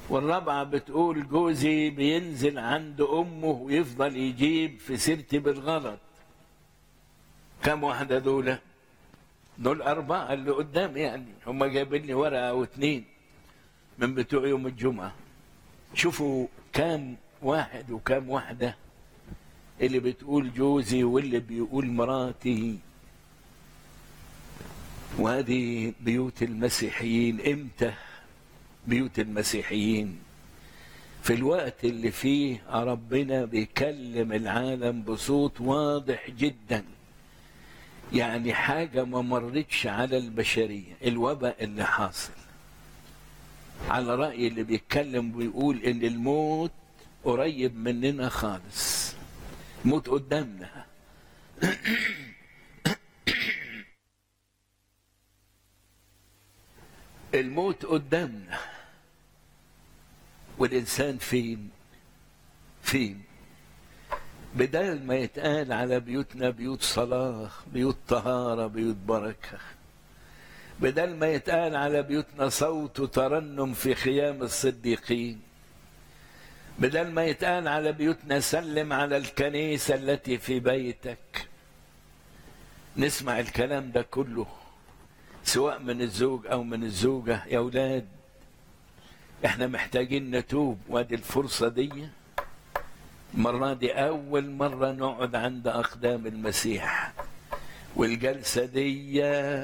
والرابعة بتقول جوزي بينزل عند أمه ويفضل يجيب في سيرتي بالغلط كم واحدة دول؟ دول أربعة اللي قدامي يعني هم جايبين لي ورقة أو اتنين من بتوع يوم الجمعة شوفوا كام واحد وكام واحدة اللي بتقول جوزي واللي بيقول مراتي وهذه بيوت المسيحيين امتى بيوت المسيحيين في الوقت اللي فيه ربنا بيكلم العالم بصوت واضح جدا يعني حاجة ما مرتش على البشرية الوباء اللي حاصل على رأي اللي بيتكلم ويقول إن الموت قريب مننا خالص موت قدامنا الموت قدامنا والإنسان فين فين بدل ما يتقال على بيوتنا بيوت صلاة بيوت طهارة بيوت بركة بدل ما يتقال على بيوتنا صوت ترنم في خيام الصديقين بدل ما يتقال على بيوتنا سلم على الكنيسة التي في بيتك نسمع الكلام ده كله سواء من الزوج أو من الزوجة يا أولاد احنا محتاجين نتوب وادي الفرصة دي المرة دي أول مرة نقعد عند أقدام المسيح والجلسة دي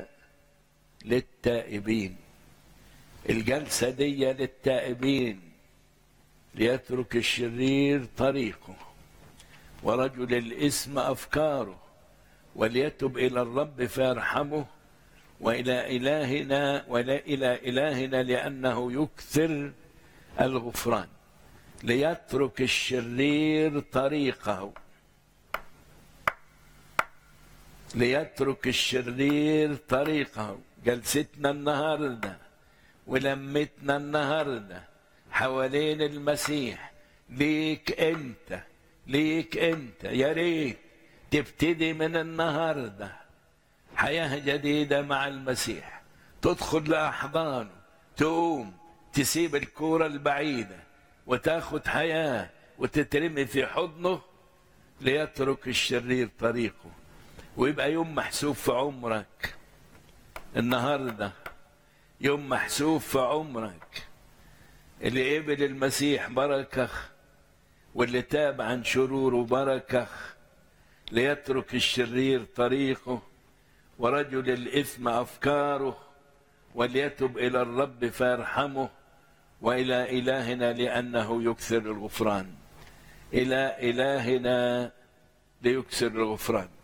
للتائبين الجلسة دي للتائبين ليترك الشرير طريقه ورجل الإثم أفكاره وليتب إلى الرب فيرحمه وإلى إلهنا وإلى إلهنا لأنه يكثر الغفران ليترك الشرير طريقه ليترك الشرير طريقه جلستنا النهارده ولمتنا النهارده حوالين المسيح ليك انت ليك انت يا ريت تبتدي من النهارده حياه جديده مع المسيح تدخل لاحضانه تقوم تسيب الكوره البعيده وتاخد حياه وتترمي في حضنه ليترك الشرير طريقه ويبقى يوم محسوب في عمرك النهارده يوم محسوب في عمرك اللي قبل المسيح بركه واللي تاب عن شروره بركه ليترك الشرير طريقه ورجل الاثم افكاره وليتب الى الرب فيرحمه والى الهنا لانه يكثر الغفران الى الهنا ليكثر الغفران